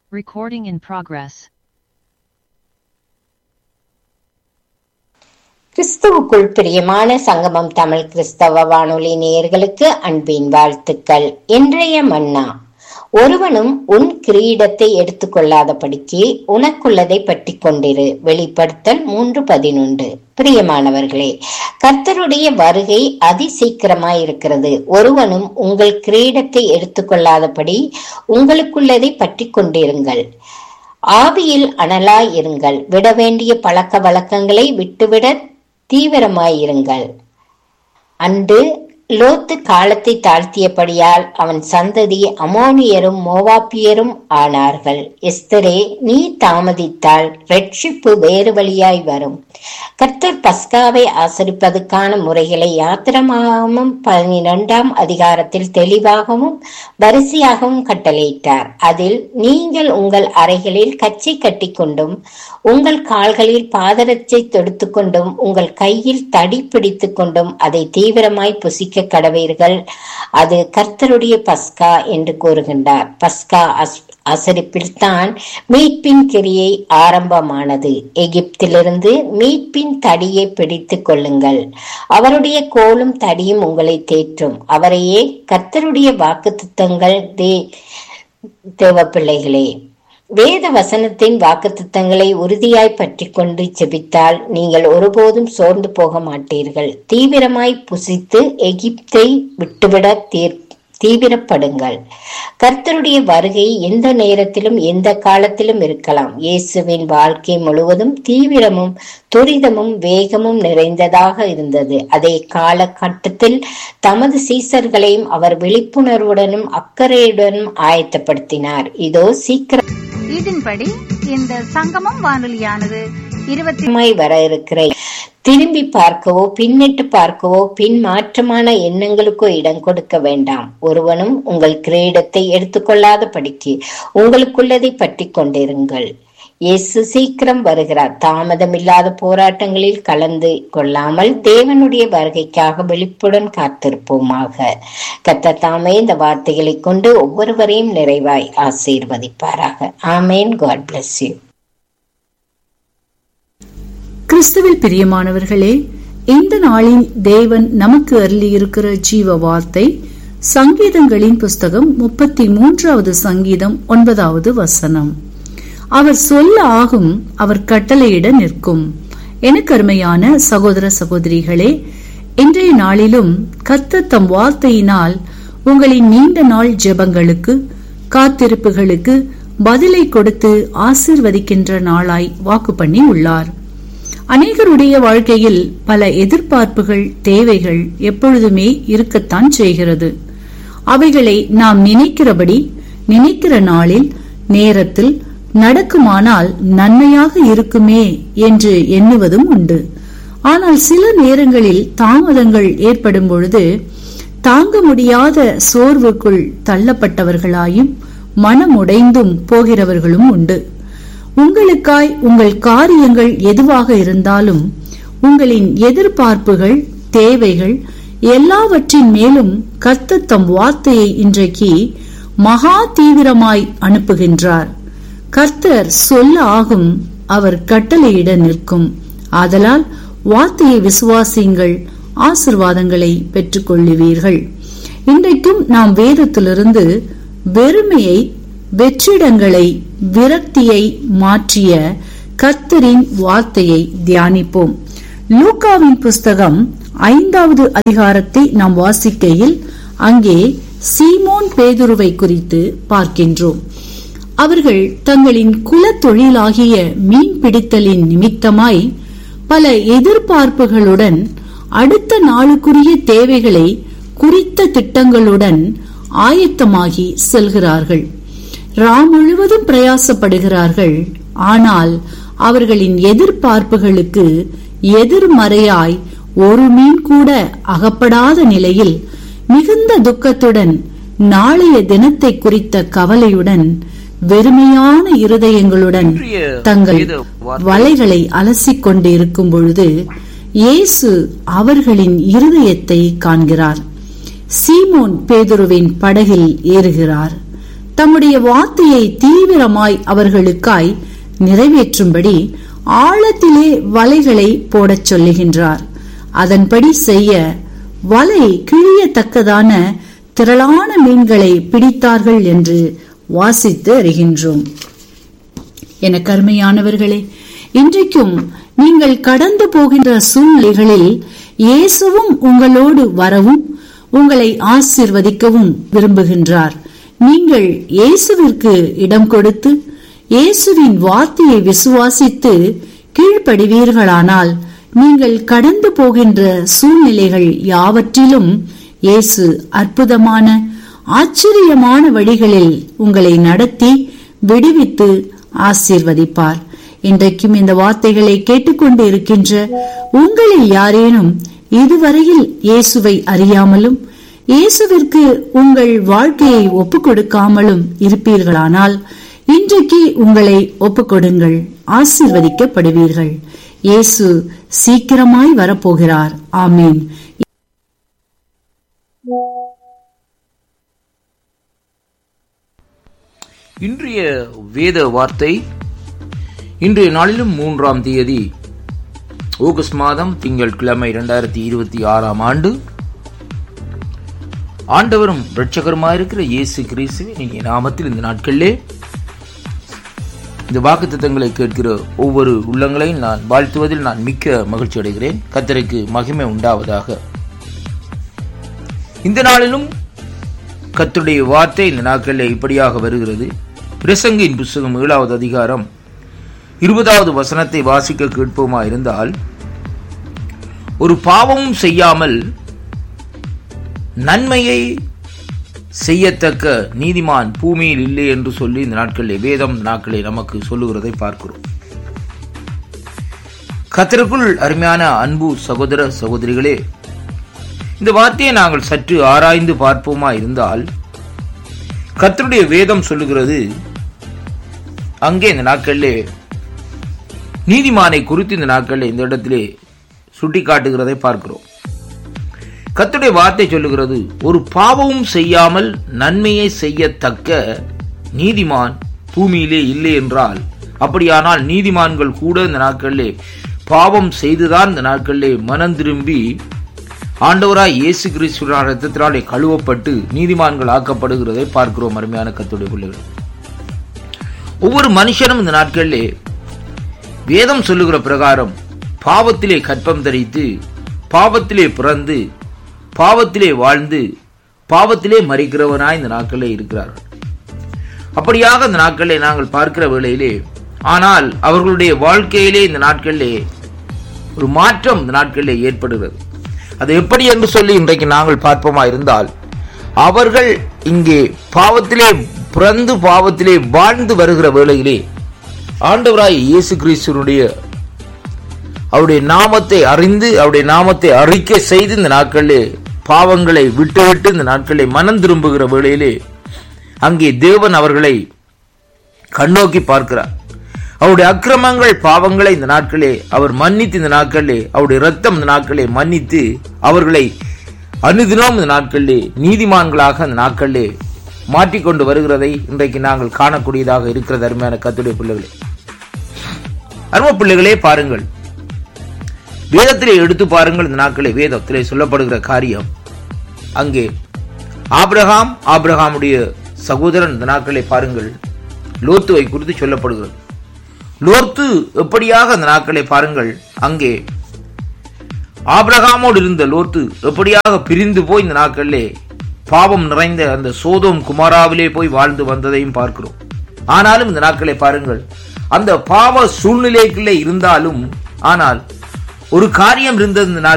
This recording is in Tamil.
Recording in progress. கிறிஸ்துவுக்குள் பிரியமான சங்கமம் தமிழ் கிறிஸ்தவ வானொலி நேயர்களுக்கு அன்பின் வாழ்த்துக்கள் இன்றைய மன்னா ஒருவனும் உன் கிரீடத்தை எடுத்துக்கொள்ளாதபடிக்கு உனக்குள்ளதை பற்றி கொண்டிரு வெளிப்படுத்தல் மூன்று பதினொன்று பிரியமானவர்களே கர்த்தருடைய வருகை அதி சீக்கிரமாய் இருக்கிறது ஒருவனும் உங்கள் கிரீடத்தை எடுத்துக்கொள்ளாதபடி உங்களுக்குள்ளதை பற்றி கொண்டிருங்கள் ஆவியில் அனலாய் இருங்கள் விட வேண்டிய பழக்க வழக்கங்களை விட்டுவிட தீவிரமாயிருங்கள் அன்று லோத்து காலத்தை தாழ்த்தியபடியால் அவன் சந்ததி அமோனியரும் மோவாப்பியரும் ஆனார்கள் எஸ்தரே நீ தாமதித்தால் ரட்சிப்பு வேறு வழியாய் வரும் கர்த்தர் பஸ்காவை ஆசரிப்பதற்கான முறைகளை யாத்திரமாகவும் பன்னிரெண்டாம் அதிகாரத்தில் தெளிவாகவும் வரிசையாகவும் கட்டளையிட்டார் அதில் நீங்கள் உங்கள் அறைகளில் கச்சை கட்டிக்கொண்டும் உங்கள் கால்களில் பாதரட்சை தொடுத்து கொண்டும் உங்கள் கையில் தடி பிடித்து கொண்டும் அதை தீவிரமாய் புசிக்க கடவீர்கள் அது கர்த்தருடைய பஸ்கா என்று கூறுகின்றார் பஸ்கா அசரிப்பில் தான் மீட்பின் கிரியை ஆரம்பமானது எகிப்திலிருந்து மீட்பின் தடியை பிடித்து கொள்ளுங்கள் அவருடைய கோலும் தடியும் உங்களை தேற்றும் அவரையே கர்த்தருடைய வாக்கு திட்டங்கள் தே தேவ பிள்ளைகளே வேத வசனத்தின் வாக்குத்தத்தங்களை உறுதியாய் பற்றி கொண்டு செபித்தால் நீங்கள் ஒருபோதும் சோர்ந்து போக மாட்டீர்கள் தீவிரமாய் புசித்து எகிப்தை விட்டுவிட தீர் தீவிரப்படுங்கள் கர்த்தருடைய வருகை எந்த நேரத்திலும் எந்த காலத்திலும் இருக்கலாம் இயேசுவின் வாழ்க்கை முழுவதும் தீவிரமும் துரிதமும் வேகமும் நிறைந்ததாக இருந்தது அதே காலகட்டத்தில் தமது சீசர்களையும் அவர் விழிப்புணர்வுடனும் அக்கறையுடனும் ஆயத்தப்படுத்தினார் இதோ சீக்கிரம் இதன்படி இந்த சங்கமம் வானொலியானது இருபத்தி மாய் வர இருக்கிற திரும்பி பார்க்கவோ பின்னிட்டு பார்க்கவோ பின் மாற்றமான எண்ணங்களுக்கோ இடம் கொடுக்க வேண்டாம் ஒருவனும் உங்கள் கிரீடத்தை எடுத்துக்கொள்ளாத படிக்கு உங்களுக்குள்ளதை பற்றி கொண்டிருங்கள் இயேசு சீக்கிரம் வருகிறார் தாமதமில்லாத போராட்டங்களில் கலந்து கொள்ளாமல் தேவனுடைய வருகைக்காக விழிப்புடன் காத்திருப்போமாக கத்த தாமே இந்த வார்த்தைகளை கொண்டு ஒவ்வொருவரையும் நிறைவாய் ஆசீர்வதிப்பாராக ஆமேன் காட் பிளஸ் யூ கிறிஸ்துவில் பிரியமானவர்களே இந்த நாளின் தேவன் நமக்கு அருளியிருக்கிற ஜீவ வார்த்தை சங்கீதங்களின் புஸ்தகம் முப்பத்தி மூன்றாவது சங்கீதம் ஒன்பதாவது வசனம் அவர் சொல்ல ஆகும் அவர் கட்டளையிட நிற்கும் எனக்கு அருமையான சகோதர சகோதரிகளே இன்றைய நாளிலும் கத்த தம் வார்த்தையினால் உங்களின் நீண்ட நாள் ஜெபங்களுக்கு காத்திருப்புகளுக்கு பதிலை கொடுத்து ஆசிர்வதிக்கின்ற நாளாய் வாக்கு பண்ணி உள்ளார் அநேகருடைய வாழ்க்கையில் பல எதிர்பார்ப்புகள் தேவைகள் எப்பொழுதுமே இருக்கத்தான் செய்கிறது அவைகளை நாம் நினைக்கிறபடி நினைக்கிற நாளில் நேரத்தில் நடக்குமானால் நன்மையாக இருக்குமே என்று எண்ணுவதும் உண்டு ஆனால் சில நேரங்களில் தாமதங்கள் ஏற்படும் பொழுது தாங்க முடியாத சோர்வுக்குள் தள்ளப்பட்டவர்களாயும் மனமுடைந்தும் போகிறவர்களும் உண்டு உங்களுக்காய் உங்கள் காரியங்கள் எதுவாக இருந்தாலும் உங்களின் எதிர்பார்ப்புகள் தேவைகள் எல்லாவற்றின் மேலும் கர்த்த தம் வார்த்தையை இன்றைக்கு மகா தீவிரமாய் அனுப்புகின்றார் கர்த்தர் சொல்ல ஆகும் அவர் கட்டளையிட நிற்கும் ஆதலால் வார்த்தையை விசுவாசியுங்கள் ஆசிர்வாதங்களை பெற்றுக்கொள்ளுவீர்கள் இன்றைக்கும் நாம் வேதத்திலிருந்து வெறுமையை வெற்றிடங்களை விரக்தியை மாற்றிய கர்த்தரின் வார்த்தையை தியானிப்போம் லூக்காவின் புஸ்தகம் ஐந்தாவது அதிகாரத்தை நாம் வாசிக்கையில் அங்கே சீமோன் பேதுருவை குறித்து பார்க்கின்றோம் அவர்கள் தங்களின் குல தொழிலாகிய மீன் பிடித்தலின் நிமித்தமாய் பல எதிர்பார்ப்புகளுடன் அடுத்த நாளுக்குரிய தேவைகளை குறித்த திட்டங்களுடன் ஆயத்தமாகி செல்கிறார்கள் ராம் முழுவதும் பிரயாசப்படுகிறார்கள் ஆனால் அவர்களின் எதிர்பார்ப்புகளுக்கு எதிர்மறையாய் ஒரு மீன் கூட அகப்படாத நிலையில் மிகுந்த துக்கத்துடன் நாளைய தினத்தை குறித்த கவலையுடன் வெறுமையான இருதயங்களுடன் தங்கள் வலைகளை அலசிக் கொண்டு இருக்கும் பொழுது இயேசு அவர்களின் இருதயத்தை காண்கிறார் சீமோன் பேதுருவின் படகில் ஏறுகிறார் தம்முடைய வார்த்தையை தீவிரமாய் அவர்களுக்காய் நிறைவேற்றும்படி ஆழத்திலே வலைகளை போடச் சொல்லுகின்றார் அதன்படி செய்ய வலை கிழியத்தக்கதான திரளான மீன்களை பிடித்தார்கள் என்று வாசித்து அறிகின்றோம் என கருமையானவர்களே இன்றைக்கும் நீங்கள் கடந்து போகின்ற சூழ்நிலைகளில் இயேசுவும் உங்களோடு வரவும் உங்களை ஆசிர்வதிக்கவும் விரும்புகின்றார் நீங்கள் இயேசுவிற்கு இடம் கொடுத்து இயேசுவின் வார்த்தையை விசுவாசித்து கீழ்ப்படிவீர்களானால் நீங்கள் கடந்து போகின்ற சூழ்நிலைகள் யாவற்றிலும் இயேசு அற்புதமான ஆச்சரியமான வழிகளில் உங்களை நடத்தி விடுவித்து ஆசீர்வதிப்பார் இன்றைக்கும் இந்த வார்த்தைகளை கேட்டுக்கொண்டு இருக்கின்ற உங்களில் யாரேனும் இதுவரையில் இயேசுவை அறியாமலும் இயேசுவிற்கு உங்கள் வாழ்க்கையை ஒப்புக் கொடுக்காமலும் இருப்பீர்களானால் இன்றைக்கு உங்களை ஒப்புக்கொடுங்கள் ஆசீர்வதிக்கப்படுவீர்கள் இயேசு சீக்கிரமாய் வரப்போகிறார் ஆமீன் இன்றைய வேத வார்த்தை இன்றைய நாளிலும் மூன்றாம் தேதி ஆகஸ்ட் மாதம் திங்கள் கிழமை இரண்டாயிரத்தி இருபத்தி ஆறாம் ஆண்டு ஆண்டவரும் இரட்சகருமாயிருக்கிற இயேசு கிறிஸ்துவின் இனிய நாமத்தில் இந்த நாட்களிலே இந்த வாக்கு தத்தங்களை கேட்கிற ஒவ்வொரு உள்ளங்களையும் நான் வாழ்த்துவதில் நான் மிக்க மகிழ்ச்சி அடைகிறேன் கத்தருக்கு மகிமை உண்டாவதாக இந்த நாளிலும் கத்துடைய வார்த்தை இந்த நாட்களில் இப்படியாக வருகிறது பிரசங்கின் புஸ்தகம் ஏழாவது அதிகாரம் இருபதாவது வசனத்தை வாசிக்க கேட்போமா இருந்தால் ஒரு பாவமும் செய்யாமல் நன்மையை செய்யத்தக்க நீதிமான் பூமியில் இல்லை என்று சொல்லி இந்த நாட்களில் வேதம் நாட்களை நமக்கு சொல்லுகிறதை பார்க்கிறோம் கத்தருக்குள் அருமையான அன்பு சகோதர சகோதரிகளே இந்த வார்த்தையை நாங்கள் சற்று ஆராய்ந்து பார்ப்போமா இருந்தால் கத்தருடைய வேதம் சொல்லுகிறது அங்கே இந்த நாட்களிலே நீதிமானை குறித்து இந்த நாட்களில் இந்த இடத்திலே சுட்டி காட்டுகிறதை பார்க்கிறோம் கத்துடைய வார்த்தை சொல்லுகிறது ஒரு பாவமும் செய்யாமல் நன்மையை செய்யத்தக்க நீதிமான் பூமியிலே இல்லை என்றால் அப்படியானால் நீதிமான்கள் கூட இந்த நாட்களிலே பாவம் செய்துதான் இந்த நாட்களிலே மனம் திரும்பி ஆண்டவராய் இயேசு கிறிஸ்துவ ரத்தத்தினாலே கழுவப்பட்டு நீதிமான்கள் ஆக்கப்படுகிறதை பார்க்கிறோம் அருமையான கத்துடைய பிள்ளைகள் ஒவ்வொரு மனுஷனும் இந்த நாட்களிலே வேதம் சொல்லுகிற பிரகாரம் பாவத்திலே கற்பம் தரித்து பாவத்திலே பிறந்து பாவத்திலே வாழ்ந்து பாவத்திலே மறிக்கிறவனாய் இந்த நாட்களிலே இருக்கிறார்கள் அப்படியாக இந்த நாட்களிலே நாங்கள் பார்க்கிற வேளையிலே ஆனால் அவர்களுடைய வாழ்க்கையிலே இந்த நாட்களிலே ஒரு மாற்றம் இந்த நாட்களிலே ஏற்படுகிறது அது எப்படி என்று சொல்லி இன்றைக்கு நாங்கள் பார்ப்போமா இருந்தால் அவர்கள் இங்கே பாவத்திலே பிறந்து பாவத்திலே வாழ்ந்து வருகிற வேளையிலே ஆண்டவராய் இயேசு கிறிஸ்துவனுடைய அவருடைய நாமத்தை அறிந்து அவருடைய நாமத்தை அறிக்கை செய்து இந்த நாட்களிலே பாவங்களை விட்டுவிட்டு இந்த நாட்களை மனம் திரும்புகிற வேளையிலே அங்கே தேவன் அவர்களை கண்ணோக்கி பார்க்கிறார் அவருடைய அக்கிரமங்கள் பாவங்களை இந்த நாட்களே அவர் மன்னித்து இந்த நாட்களிலே அவருடைய ரத்தம் இந்த நாட்களே மன்னித்து அவர்களை அனுதினம் இந்த நாட்களிலே நீதிமான்களாக அந்த நாட்களிலே மாற்றிக்கொண்டு வருகிறதை இன்றைக்கு நாங்கள் காணக்கூடியதாக இருக்கிறது அருமையான கத்துடைய பிள்ளைகளே அரும பிள்ளைகளே பாருங்கள் வேதத்திலே எடுத்து பாருங்கள் இந்த நாட்களே வேதத்திலே சொல்லப்படுகிற காரியம் அங்கே ஆபிரகாம் ஆபிரகாமுடைய சகோதரன் இந்த நாட்களை பாருங்கள் லோத்துவை குறித்து சொல்லப்படுகிறது லோர்த்து எப்படியாக அந்த நாட்களை பாருங்கள் அங்கே ஆபிரகாமோடு இருந்த லோர்த்து எப்படியாக பிரிந்து போய் இந்த நாட்களிலே பாவம் நிறைந்த அந்த சோதோம் குமாராவிலே போய் வாழ்ந்து வந்ததையும் பார்க்கிறோம் ஆனாலும் இந்த நாட்களை பாருங்கள் அந்த பாவ சூழ்நிலைக்குள்ளே இருந்தாலும் ஆனால் ஒரு காரியம் இருந்தது இந்த நாட்கள்